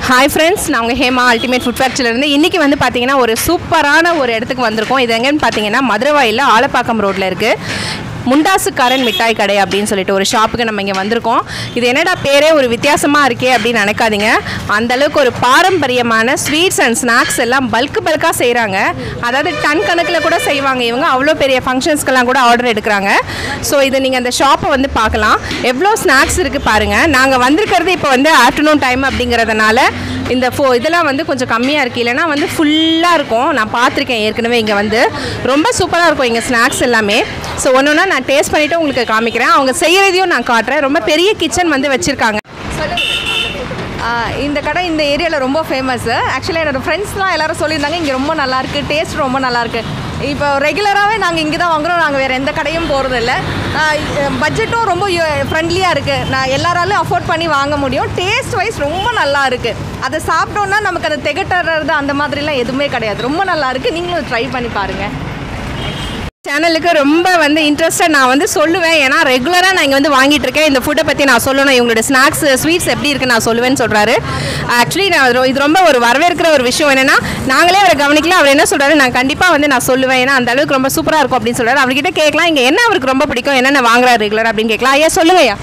Hi friends நான் உங்கள் Hema ultimate food ஃபேக்ட்ரிலேருந்து இன்றைக்கி வந்து பார்த்தீங்கன்னா ஒரு சூப்பரான ஒரு இடத்துக்கு வந்திருக்கோம் இது எங்கன்னு பார்த்தீங்கன்னா மதுரவாயில் ஆலப்பாக்கம் ரோட்டில் இருக்குது முண்டாசுக்காரன் மிட்டாய் கடை அப்படின்னு சொல்லிட்டு ஒரு ஷாப்புக்கு நம்ம இங்கே வந்திருக்கோம் இது என்னடா பேரே ஒரு வித்தியாசமாக இருக்கே அப்படின்னு நினைக்காதீங்க அந்த அளவுக்கு ஒரு பாரம்பரியமான ஸ்வீட்ஸ் அண்ட் ஸ்நாக்ஸ் எல்லாம் பல்க் பல்காக செய்கிறாங்க அதாவது டன் கணக்கில் கூட செய்வாங்க இவங்க அவ்வளோ பெரிய ஃபங்க்ஷன்ஸ்க்கெல்லாம் கூட ஆர்டர் எடுக்கிறாங்க ஸோ இது நீங்கள் அந்த ஷாப்பை வந்து பார்க்கலாம் எவ்வளோ ஸ்நாக்ஸ் இருக்குது பாருங்கள் நாங்கள் வந்திருக்கிறது இப்போ வந்து ஆஃப்டர்நூன் டைம் அப்படிங்கிறதுனால இந்த ஃபோ இதெல்லாம் வந்து கொஞ்சம் கம்மியாக இருக்குது இல்லைனா வந்து ஃபுல்லாக இருக்கும் நான் பார்த்துருக்கேன் ஏற்கனவே இங்கே வந்து ரொம்ப சூப்பராக இருக்கும் இங்கே ஸ்நாக்ஸ் எல்லாமே ஸோ ஒன்று ஒன்றா நான் டேஸ்ட் பண்ணிவிட்டு உங்களுக்கு காமிக்கிறேன் அவங்க செய்கிறதையும் நான் காட்டுறேன் ரொம்ப பெரிய கிச்சன் வந்து வச்சுருக்காங்க ஆ, இந்த கடை இந்த ஏரியாவில் ரொம்ப ஃபேமஸ்ஸு ஆக்சுவலாக என்னோடய ஃப்ரெண்ட்ஸ்லாம் எல்லாரும் சொல்லியிருந்தாங்க இங்கே ரொம்ப நல்லாயிருக்கு டேஸ்ட் ரொம்ப நல்லாயிருக்கு இப்போ ரெகுலராகவே நாங்கள் இங்கே தான் வாங்குறோம் நாங்கள் வேறு எந்த கடையும் போகிறதில்ல பட்ஜெட்டும் ரொம்ப ஃப்ரெண்ட்லியாக இருக்குது நான் எல்லாராலும் அஃபோர்ட் பண்ணி வாங்க முடியும் டேஸ்ட் வைஸ் ரொம்ப நல்லா இருக்குது அதை சாப்பிட்டோன்னா நமக்கு அது திகட்டுறது அந்த மாதிரிலாம் எதுவுமே கிடையாது ரொம்ப நல்லா இருக்குது நீங்களும் ட்ரை பண்ணி பாருங்கள் சேனலுக்கு ரொம்ப வந்து இன்ட்ரெஸ்டாக நான் வந்து சொல்லுவேன் ஏன்னா ரெகுலராக நான் இங்கே வந்து வாங்கிட்டு இருக்கேன் இந்த ஃபுட்டை பற்றி நான் சொல்லணும் இவங்களோட ஸ்நாக்ஸ் ஸ்வீட்ஸ் எப்படி இருக்குன்னு நான் சொல்லுவேன்னு சொல்கிறாரு ஆக்சுவலி நான் ரொ- இது ரொம்ப ஒரு வரவேற்கிற ஒரு விஷயம் என்னென்னா நாங்களே அவரை கவனிக்கல அவர் என்ன சொல்கிறாரு நான் கண்டிப்பாக வந்து நான் சொல்லுவேன் ஏன்னா அந்த அளவுக்கு ரொம்ப சூப்பராக இருக்கும் அப்படின்னு சொல்கிறாரு அவர்கிட்ட கேட்கலாம் இங்கே என்ன அவருக்கு ரொம்ப பிடிக்கும் என்னென்ன வாங்குறாரு ரெகுலர் அப்படின்னு கேட்கலாம் ஐயா சொல்லுங்க ஐயா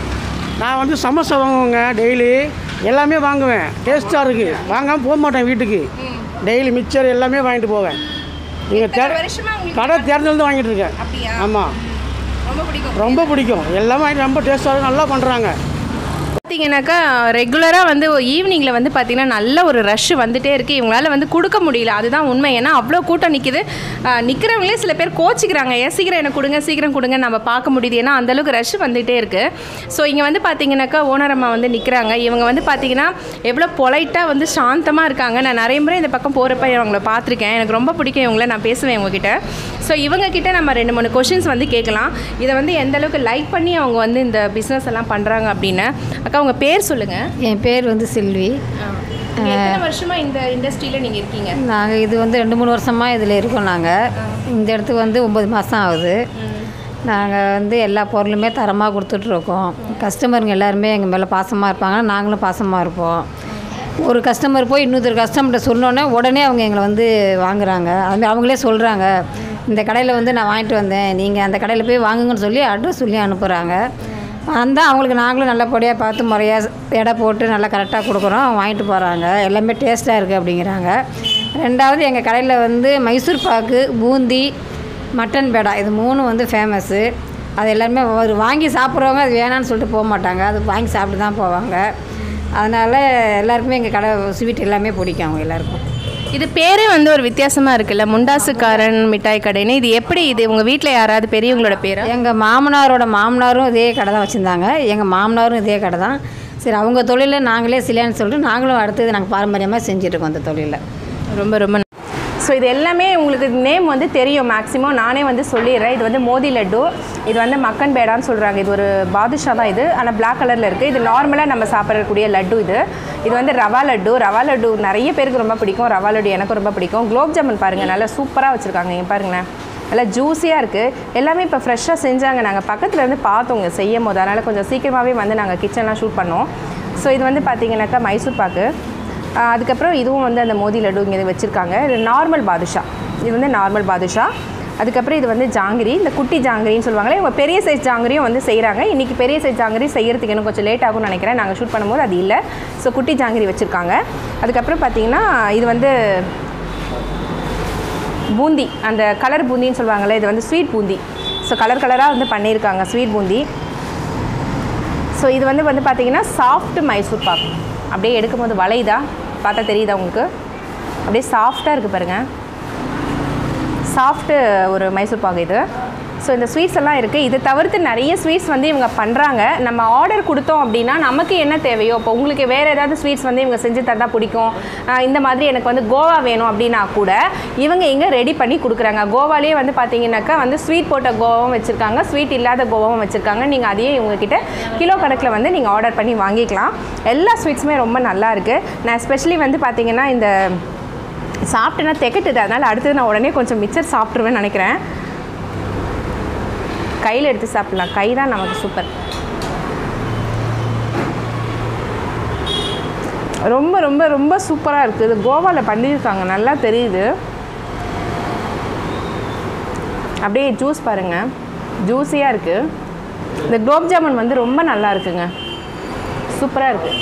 நான் வந்து சமோசா வாங்குவேங்க டெய்லி எல்லாமே வாங்குவேன் டேஸ்ட்டாக இருக்குது வாங்காமல் போக மாட்டேன் வீட்டுக்கு டெய்லி மிக்சர் எல்லாமே வாங்கிட்டு போவேன் நீங்கள் தே வருஷமா உங்களுக்கு கடை தேர்ந்தெடுத்து வாங்கிட்டு இருக்கேன் அப்படியா? ஆமாம் ரொம்ப பிடிக்கும் ரொம்ப பிடிக்கும் எல்லாமே வாங்கிட்டு ரொம்ப டேஸ்ட்டாக நல்லா பண்ணுறாங்க பார்த்தீங்கன்னாக்கா ரெகுலராக வந்து ஈவினிங்கில் வந்து பார்த்தீங்கன்னா நல்ல ஒரு ரஷ் வந்துட்டே இருக்குது இவங்களால வந்து கொடுக்க முடியல அதுதான் உண்மை ஏன்னா அவ்வளோ கூட்டம் நிற்கிது நிற்கிறவங்களே சில பேர் கோச்சிக்கிறாங்க ஏன் சீக்கிரம் எனக்கு கொடுங்க சீக்கிரம் கொடுங்க நம்ம பார்க்க முடியுது ஏன்னா அந்தளவுக்கு ரஷ் வந்துகிட்டே இருக்குது ஸோ இங்கே வந்து பார்த்தீங்கன்னாக்கா ஓனர் அம்மா வந்து நிற்கிறாங்க இவங்க வந்து பார்த்தீங்கன்னா எவ்வளோ பொலைட்டாக வந்து சாந்தமாக இருக்காங்க நான் நிறைய முறை இந்த பக்கம் போகிறப்ப இவங்களை பார்த்துருக்கேன் எனக்கு ரொம்ப பிடிக்கும் இவங்கள நான் பேசுவேன் இவங்ககிட்ட ஸோ இவங்க கிட்ட நம்ம ரெண்டு மூணு கொஷின்ஸ் வந்து கேட்கலாம் இதை வந்து எந்த அளவுக்கு லைக் பண்ணி அவங்க வந்து இந்த பிஸ்னஸ் எல்லாம் பண்ணுறாங்க அப்படின்னு அக்கா உங்க பேர் சொல்லுங்க என் பேர் வந்து செல்வி நீங்க எத்தனை வருஷமா இந்த இண்டஸ்ட்ரியில நீங்க இருக்கீங்க நாங்கள் இது வந்து ரெண்டு மூணு வருஷமாக இதில் இருக்கோம் நாங்கள் இந்த இடத்துக்கு வந்து ஒம்பது மாதம் ஆகுது நாங்கள் வந்து எல்லா பொருளுமே தரமாக கொடுத்துட்ருக்கோம் கஸ்டமருங்க எல்லாருமே எங்கள் மேலே பாசமாக இருப்பாங்க நாங்களும் பாசமாக இருப்போம் ஒரு கஸ்டமர் போய் இன்னொரு கஸ்டமர்கிட்ட சொன்னோன்னே உடனே அவங்க எங்களை வந்து வாங்குறாங்க அது அவங்களே சொல்கிறாங்க இந்த கடையில் வந்து நான் வாங்கிட்டு வந்தேன் நீங்கள் அந்த கடையில் போய் வாங்குங்கன்னு சொல்லி அட்ரஸ் சொல்லி அனுப்புகிறாங்க வந்தால் அவங்களுக்கு நாங்களும் நல்லபடியாக பார்த்து முறையாக எடை போட்டு நல்லா கரெக்டாக கொடுக்குறோம் வாங்கிட்டு போகிறாங்க எல்லாமே டேஸ்ட்டாக இருக்குது அப்படிங்கிறாங்க ரெண்டாவது எங்கள் கடையில் வந்து மைசூர் பாக்கு பூந்தி மட்டன் பேடா இது மூணும் வந்து ஃபேமஸ்ஸு அது எல்லாருமே ஒரு வாங்கி சாப்பிட்றவங்க அது வேணான்னு சொல்லிட்டு போக மாட்டாங்க அது வாங்கி சாப்பிட்டு தான் போவாங்க அதனால் எல்லாருக்குமே எங்கள் கடை ஸ்வீட் எல்லாமே பிடிக்கும் அவங்க எல்லாருக்கும் இது பேரே வந்து ஒரு வித்தியாசமா இருக்குல்ல முண்டாசுக்காரன் மிட்டாய் கடைன்னு இது எப்படி இது உங்க வீட்ல யாராவது பெரியவங்களோட பேரா எங்கள் மாமனாரோட மாமனாரும் இதே கடை தான் வச்சுருந்தாங்க எங்கள் மாமனாரும் இதே கடை தான் சரி அவங்க தொழிலை நாங்களே சிலையான்னு சொல்லிட்டு நாங்களும் அடுத்தது நாங்கள் பாரம்பரியமாக செஞ்சுட்ருக்கோம் அந்த தொழிலை ரொம்ப ரொம்ப ஸோ இது எல்லாமே உங்களுக்கு நேம் வந்து தெரியும் மேக்ஸிமம் நானே வந்து சொல்லிடுறேன் இது வந்து மோதி லட்டு இது வந்து மக்கன் பேடான்னு சொல்கிறாங்க இது ஒரு பாதுஷா தான் இது ஆனால் Black கலரில் இருக்குது இது நார்மலாக நம்ம சாப்பிடக்கூடிய லட்டு இது இது வந்து ரவா லட்டு ரவா லட்டு நிறைய பேருக்கு ரொம்ப பிடிக்கும் ரவா லட்டு எனக்கும் ரொம்ப பிடிக்கும் குலோப் ஜாமுன் பாருங்கள் நல்லா சூப்பராக வச்சுருக்காங்க இங்கே பாருங்களேன் நல்லா ஜூஸியாக இருக்குது எல்லாமே இப்போ ஃப்ரெஷ்ஷாக செஞ்சாங்க நாங்கள் பக்கத்தில் இருந்து பார்த்தோங்க செய்யும் போது அதனால் கொஞ்சம் சீக்கிரமாகவே வந்து நாங்கள் கிச்சன்லாம் ஷூட் பண்ணோம் ஸோ இது வந்து பார்த்தீங்கன்னாக்கா மைசூர் பாக்கு ஆஹ் அதுக்கப்புறம் இதுவும் வந்து அந்த மோதி லட்டு இங்கே வச்சுருக்காங்க இது நார்மல் பாதுஷா இது வந்து நார்மல் பாதுஷா அதுக்கப்புறம் இது வந்து ஜாங்கிரி இந்த குட்டி ஜாங்கிரின்னு சொல்லுவாங்களே இவங்க பெரிய சைஸ் ஜாங்கிரியும் வந்து செய்கிறாங்க இன்றைக்கி பெரிய சைஸ் ஜாங்கிரி செய்யறதுக்கு இன்னும் கொஞ்சம் லேட் ஆகும்னு நினைக்கிறேன் நாங்கள் ஷூட் பண்ணும்போது அது இல்லை ஸோ குட்டி ஜாங்கிரி வச்சுருக்காங்க அதுக்கப்புறம் பார்த்தீங்கன்னா இது வந்து பூந்தி அந்த கலர் பூந்தின்னு சொல்லுவாங்கள்ல இது வந்து ஸ்வீட் பூந்தி ஸோ கலர் கலராக வந்து பண்ணியிருக்காங்க ஸ்வீட் பூந்தி ஸோ இது வந்து வந்து பார்த்தீங்கன்னா சாஃப்ட் மைசூர் பாக் அப்படியே எடுக்கும்போது வளையுதா பார்த்தா தெரியுதா உங்களுக்கு அப்படியே சாஃப்டாக இருக்குது பாருங்கள் சாஃப்ட்டு ஒரு மைசூர் பாகு இது ஸோ இந்த ஸ்வீட்ஸ் எல்லாம் இருக்குது இது தவிர்த்து நிறைய ஸ்வீட்ஸ் வந்து இவங்க பண்ணுறாங்க நம்ம ஆர்டர் கொடுத்தோம் அப்படின்னா நமக்கு என்ன தேவையோ இப்போ உங்களுக்கு வேறு ஏதாவது ஸ்வீட்ஸ் வந்து இவங்க செஞ்சு தந்தால் பிடிக்கும் ஆஹ் இந்த மாதிரி எனக்கு வந்து கோவா வேணும் அப்படின்னா கூட இவங்க இங்கே ரெடி பண்ணி கொடுக்குறாங்க கோவாலேயே வந்து பார்த்தீங்கன்னாக்கா வந்து ஸ்வீட் போட்ட கோவாவும் வச்சுருக்காங்க ஸ்வீட் இல்லாத கோவாவும் வச்சுருக்காங்க நீங்கள் அதையே இவங்கக்கிட்ட கிலோ கணக்கில் வந்து நீங்கள் ஆர்டர் பண்ணி வாங்கிக்கலாம் எல்லா ஸ்வீட்ஸுமே ரொம்ப நல்லா இருக்குது நான் எஸ்பெஷலி வந்து பார்த்தீங்கன்னா இந்த சாப்பிட்டேன்னா திகட்டுது அதனால் அடுத்தது நான் உடனே கொஞ்சம் மிச்சர் சாப்பிட்ருவேன்னு நினைக்கிறேன் கையில் எடுத்து சாப்பிட்லாம் கை தான் நமக்கு சூப்பர் ரொம்ப ரொம்ப ரொம்ப சூப்பராக இருக்குது இது கோவாவில் பண்ணியிருக்காங்க நல்லா தெரியுது அப்படியே ஜூஸ் பாருங்கள் ஜூஸியாக இருக்குது இந்த குலோப் ஜாமுன் வந்து ரொம்ப நல்லா இருக்குங்க சூப்பராக இருக்குது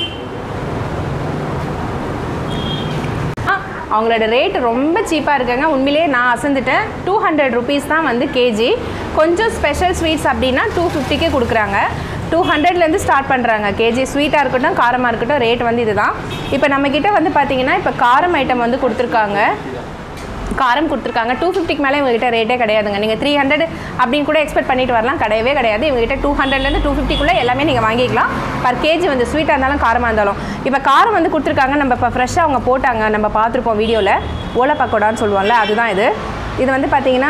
அவங்களோட ரேட் ரொம்ப சீப்பாக இருக்குங்க உண்மையிலேயே நான் அசந்துட்டேன் டூ ஹண்ட்ரட் ருபீஸ் தான் வந்து கேஜி கொஞ்சம் ஸ்பெஷல் ஸ்வீட்ஸ் அப்படின்னா டூ ஃபிஃப்டிக்கே கொடுக்குறாங்க டூ ஹண்ட்ரட்லேருந்து ஸ்டார்ட் பண்ணுறாங்க கேஜி ஸ்வீட்டாக இருக்கட்டும் காரமாக இருக்கட்டும் ரேட் வந்து இதுதான் இப்போ நம்மக்கிட்ட வந்து பார்த்தீங்கன்னா இப்போ காரம் ஐட்டம் வந்து கொடுத்துருக்காங்க காரம் கொடுத்துருக்காங்க டூ ஃபிஃப்டிக்கு மேலே இவங்ககிட்ட ரேட்டே கிடையாதுங்க நீங்கள் த்ரீ ஹண்ட்ரட் அப்படின்னு கூட எக்ஸ்பெக்ட் பண்ணிட்டு வரலாம் கிடையவே கிடையாது இவங்ககிட்ட டூ ஹண்ட்ரட்லேருந்து டூ ஃபிஃப்டிக்குள்ளே எல்லாமே நீங்கள் வாங்கிக்கலாம் பர் கேஜி வந்து ஸ்வீட்டாக இருந்தாலும் காரமாக இருந்தாலும் இப்போ காரம் வந்து கொடுத்துருக்காங்க நம்ம இப்போ ஃப்ரெஷ்ஷாக அவங்க போட்டாங்க நம்ம பார்த்துருப்போம் வீடியோவில் ஓலை பக்கோடான்னு சொல்லுவோம்ல அதுதான் இது இது வந்து பார்த்தீங்கன்னா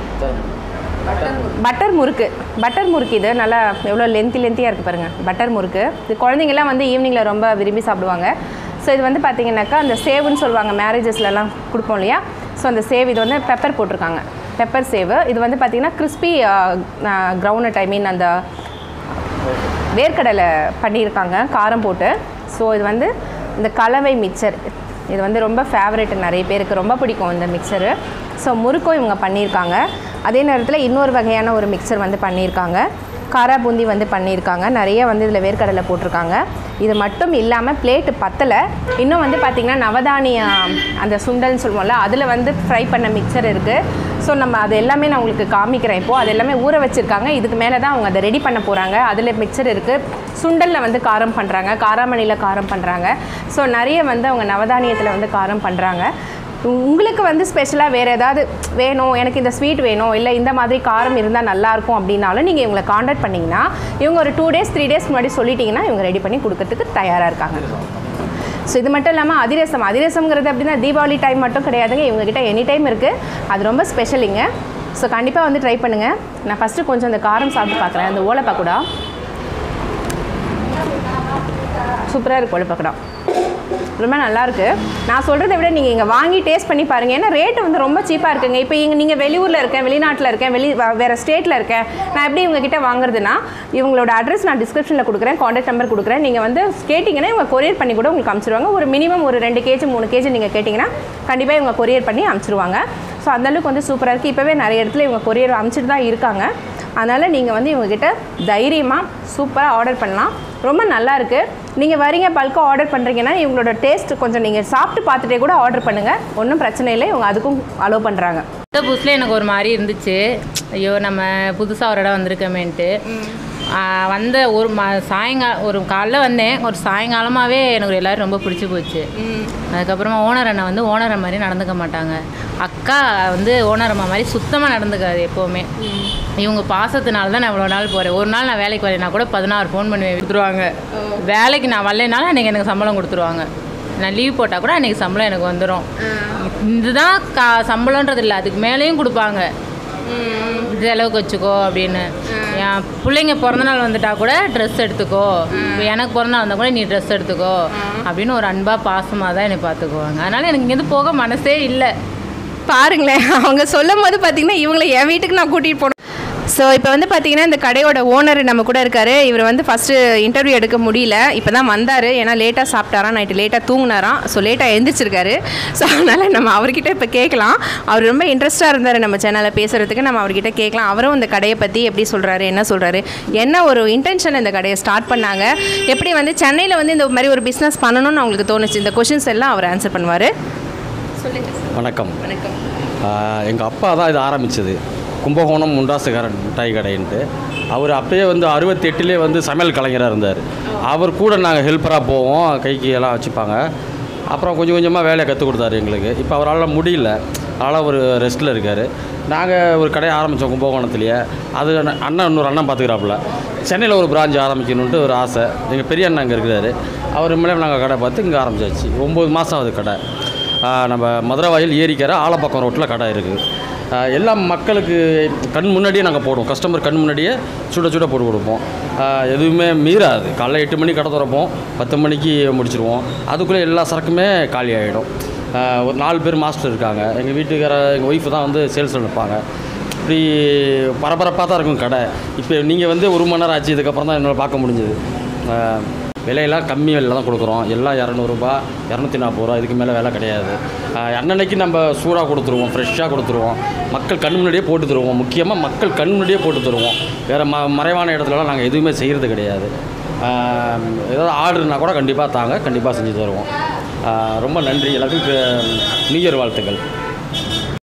பட்டர் முறுக்கு பட்டர் முறுக்கு இது நல்லா எவ்வளோ லென்த்தி லென்த்தியாக இருக்குது பாருங்கள் பட்டர் முறுக்கு இது குழந்தைங்கலாம் வந்து ஈவினிங்கில் ரொம்ப விரும்பி சாப்பிடுவாங்க ஸோ இது வந்து பார்த்தீங்கன்னாக்கா அந்த சேவுன்னு சொல்லுவாங்க மேரேஜஸ்லலாம் கொடுப்போம் இல்லையா ஸோ அந்த சேவ் இது வந்து பெப்பர் போட்டிருக்காங்க பெப்பர் சேவு இது வந்து பார்த்தீங்கன்னா கிறிஸ்பி கிரவுண்ட் ஐ மீன் அந்த வேர்க்கடலை பண்ணியிருக்காங்க காரம் போட்டு ஸோ இது வந்து இந்த கலவை மிக்சர் இது வந்து ரொம்ப ஃபேவரட் நிறைய பேருக்கு ரொம்ப பிடிக்கும் இந்த மிக்சரு ஸோ முறுக்கும் இவங்க பண்ணியிருக்காங்க அதே நேரத்தில் இன்னொரு வகையான ஒரு மிக்சர் வந்து பண்ணியிருக்காங்க காரா பூந்தி வந்து பண்ணியிருக்காங்க நிறைய வந்து இதில் வேர்க்கடலை போட்டிருக்காங்க இது மட்டும் இல்லாமல் பிளேட்டு பத்தலை இன்னும் வந்து பார்த்திங்கன்னா நவதானிய அந்த சுண்டல்னு சொல்லுவோம்ல அதில் வந்து ஃப்ரை பண்ண மிக்சர் இருக்குது ஸோ நம்ம அது எல்லாமே நான் உங்களுக்கு காமிக்கிறேன் இப்போது அது எல்லாமே ஊற வச்சுருக்காங்க இதுக்கு மேலே தான் அவங்க அதை ரெடி பண்ண போகிறாங்க அதில் மிக்சர் இருக்குது சுண்டலில் வந்து காரம் பண்ணுறாங்க காராமணியில் காரம் பண்ணுறாங்க ஸோ நிறைய வந்து அவங்க நவதானியத்தில் வந்து காரம் பண்ணுறாங்க உங்களுக்கு வந்து ஸ்பெஷலாக வேறு ஏதாவது வேணும் எனக்கு இந்த ஸ்வீட் வேணும் இல்லை இந்த மாதிரி காரம் இருந்தால் நல்லாயிருக்கும் அப்படின்னாலும் நீங்கள் இவங்களை காண்டாக்ட் பண்ணிங்கன்னா இவங்க ஒரு டூ டேஸ் த்ரீ டேஸ் முன்னாடி சொல்லிட்டீங்கன்னா இவங்க ரெடி பண்ணி கொடுக்கறதுக்கு தயாராக இருக்காங்க ஸோ இது மட்டும் இல்லாமல் அதிரசம் அதிரசம்ங்கிறது அப்படின்னா தீபாவளி டைம் மட்டும் கிடையாதுங்க இவங்ககிட்ட எனி டைம் இருக்குது அது ரொம்ப ஸ்பெஷலிங்க ஸோ கண்டிப்பாக வந்து ட்ரை பண்ணுங்கள் நான் ஃபஸ்ட்டு கொஞ்சம் அந்த காரம் சாப்பிட்டு பார்க்குறேன் அந்த ஓலை பக்கோடா சூப்பராக இருக்குது ஓலை பக்கோடா ரொம்ப நல்லாயிருக்கு நான் சொல்கிறத விட நீங்கள் இங்கே வாங்கி டேஸ்ட் பண்ணி பாருங்கள் ஏன்னா ரேட்டு வந்து ரொம்ப சீப்பாக இருக்குங்க இப்போ இங்கே நீங்கள் வெளியூரில் இருக்கேன் வெளிநாட்டில் இருக்கேன் வெளி வ- வேறு ஸ்டேட்டில் இருக்கேன் நான் எப்படி இவங்க கிட்ட வாங்குறதுன்னா இவங்களோட அட்ரஸ் நான் டிஸ்கிரிப்ஷனில் கொடுக்குறேன் காண்டாக்ட் நம்பர் கொடுக்குறேன் நீங்கள் வந்து கேட்டிங்கன்னா இவங்க கொரியர் பண்ணி கூட உங்களுக்கு அனுப்பிச்சிருவாங்க ஒரு மினிமம் ஒரு ரெண்டு கேஜி மூணு கேஜி நீங்கள் கேட்டிங்கன்னா கண்டிப்பாக இவங்க கொரியர் பண்ணி அனுப்பிச்சிருவாங்க ஸோ அந்தளவுக்கு வந்து சூப்பராக இருக்குது இப்போவே நிறைய இடத்துல இவங்க கொரியர் அனுப்பிச்சிட்டு தான் இருக்காங்க அதனால் நீங்கள் வந்து இவங்ககிட்ட தைரியமாக சூப்பராக ஆர்டர் பண்ணலாம் ரொம்ப நல்லா இருக்குது நீங்கள் வரீங்க பல்காக ஆர்டர் பண்ணுறீங்கன்னா இவங்களோட டேஸ்ட் கொஞ்சம் நீங்கள் சாப்பிட்டு பார்த்துட்டே கூட ஆர்டர் பண்ணுங்கள் ஒன்றும் பிரச்சனை இல்லை இவங்க அதுக்கும் அலோவ் பண்ணுறாங்க இந்த புதுசில் எனக்கு ஒரு மாதிரி இருந்துச்சு ஐயோ நம்ம புதுசாக ஒரு இடம் வந்திருக்கமேன்ட்டு ஆ, வந்த ஒரு ம சாயங்காலம் ஒரு காலைல வந்தேன் ஒரு சாயங்காலமாகவே எனக்கு எல்லோரும் ரொம்ப பிடிச்சி போச்சு அதுக்கப்புறமா ஓனர் அண்ணன் வந்து ஓனர் மாதிரி நடந்துக்க மாட்டாங்க அக்கா வந்து ஓனர் அம்மா மாதிரி சுத்தமாக நடந்துக்காது எப்போவுமே இவங்க பாசத்தினால தான் நான் இவ்வளோ நாள் போகிறேன் ஒரு நாள் நான் வேலைக்கு வரேன்னா கூட பதினாறு ஃபோன் பண்ணி கொடுத்துருவாங்க வேலைக்கு நான் வரலைனாலும் அன்றைக்கி எனக்கு சம்பளம் கொடுத்துருவாங்க நான் லீவ் போட்டால் கூட அன்றைக்கி சம்பளம் எனக்கு வந்துடும் இதுதான் கா சம்பளன்றது இல்லை அதுக்கு மேலேயும் கொடுப்பாங்க இது அளவுக்கு வச்சுக்கோ அப்படின்னு என் பிள்ளைங்க பிறந்தநாள் வந்துட்டா கூட ட்ரெஸ் எடுத்துக்கோ இப்போ எனக்கு பிறந்தநாள் வந்தால் கூட நீ ட்ரெஸ் எடுத்துக்கோ அப்படின்னு ஒரு அன்பாக பாசமாக தான் என்னை பார்த்துக்குவாங்க அதனால் எனக்கு இங்கேருந்து போக மனசே இல்லை பாருங்களேன் அவங்க சொல்லும் போது பார்த்தீங்கன்னா இவங்களை என் வீட்டுக்கு நான் கூட்டிகிட்டு போகணும் ஸோ இப்போ வந்து பார்த்தீங்கன்னா இந்த கடையோட ஓனர் நம்ம கூட இருக்காரு இவர் வந்து ஃபஸ்ட்டு இன்டர்வியூ எடுக்க முடியல இப்போ தான் வந்தார் ஏன்னா லேட்டாக சாப்பிட்டாராம் நைட்டு லேட்டாக தூங்குனாராம் ஸோ லேட்டாக எழுந்திரிச்சிருக்காரு ஸோ அதனால் நம்ம அவர்கிட்ட இப்போ கேட்கலாம் அவர் ரொம்ப இன்ட்ரெஸ்ட்டாக இருந்தார் நம்ம சேனலில் பேசுகிறதுக்கு நம்ம அவர்கிட்ட கேட்கலாம் அவரும் இந்த கடையை பற்றி எப்படி சொல்கிறாரு என்ன சொல்கிறாரு என்ன ஒரு இன்டென்ஷன் இந்த கடையை ஸ்டார்ட் பண்ணாங்க எப்படி வந்து சென்னையில் வந்து இந்த மாதிரி ஒரு பிஸ்னஸ் பண்ணணும்னு அவங்களுக்கு தோணுச்சு இந்த கொஷின்ஸ் எல்லாம் அவர் ஆன்சர் பண்ணுவார் வணக்கம் எங்கள் அப்பா தான் இது ஆரம்பித்தது கும்பகோணம் முண்டாசுகாரன் மிட்டாய் கடைன்ட்டு அவர் அப்பயே வந்து அறுபத்தெட்டுலேயே வந்து சமையல் கலைஞராக இருந்தார் அவர் கூட நாங்கள் ஹெல்ப்பராக போவோம் கைக்கு எல்லாம் வச்சுப்பாங்க அப்புறம் கொஞ்சம் கொஞ்சமாக வேலையை கற்றுக் கொடுத்தாரு எங்களுக்கு இப்போ அவரால் முடியல அதனால் ஒரு ரெஸ்ட்டில் இருக்கார் நாங்கள் ஒரு கடையை ஆரம்பித்தோம் கும்பகோணத்துலேயே அது அண்ணன் அண்ணன் இன்னொரு அண்ணன் பார்த்துக்கிறாப்புல சென்னையில் ஒரு பிரான்ச் ஆரம்பிக்கணுன்ட்டு ஒரு ஆசை எங்கள் பெரிய அண்ணன் அங்கே இருக்கிறாரு அவர் மேலே நாங்கள் கடை பார்த்து இங்கே ஆரம்பிச்சாச்சு ஒம்பது மாதம் ஆகுது கடை ஆஹ் நம்ம மதுரை வாயில் ஏரிக்கரை ஆலப்பக்கம் ரோட்டில் கடை இருக்குது ஆஹ் எல்லா மக்களுக்கு கண் முன்னாடியே நாங்கள் போடுவோம் கஸ்டமர் கண் முன்னாடியே சுட சுட போட்டு கொடுப்போம் ஆஹ் எதுவுமே மீறாது காலைல எட்டு மணிக்கு கடை திறப்போம் பத்து மணிக்கு முடிச்சிருவோம் அதுக்குள்ளே எல்லா சரக்குமே காலி ஆகிடும் ஒரு நாலு பேர் மாஸ்டர் இருக்காங்க எங்கள் வீட்டுக்கார எங்கள் ஒய்ஃபு தான் வந்து சேல்ஸில் நிற்பாங்க இப்படி பரபரப்பாக தான் இருக்கும் கடை இப்போ நீங்கள் வந்து ஒரு மணி நேரம் ஆச்சு இதுக்கப்புறம் தான் என்னால் பார்க்க முடிஞ்சது விலையெல்லாம் கம்மி விலையில் தான் கொடுக்குறோம் எல்லாம் இரநூறுபா இரநூத்தி நாற்பது ரூபா இதுக்கு மேலே விலை கிடையாது ஆஹ் அன்னன்னைக்கு நம்ம சூடாக கொடுத்துருவோம் ஃப்ரெஷ்ஷாக கொடுத்துருவோம் மக்கள் கண் முன்னாடியே போட்டு தருவோம் முக்கியமாக மக்கள் கண் முன்னாடியே போட்டு தருவோம் வேறு ம மறைவான இடத்துலலாம் நாங்கள் எதுவுமே செய்கிறது கிடையாது ஆஹ் ஏதாவது ஆர்டர்னா கூட கண்டிப்பாக தாங்க கண்டிப்பாக செஞ்சு தருவோம் ஆஹ் ரொம்ப நன்றி எல்லாத்துக்கும் நியூ இயர் வாழ்த்துக்கள்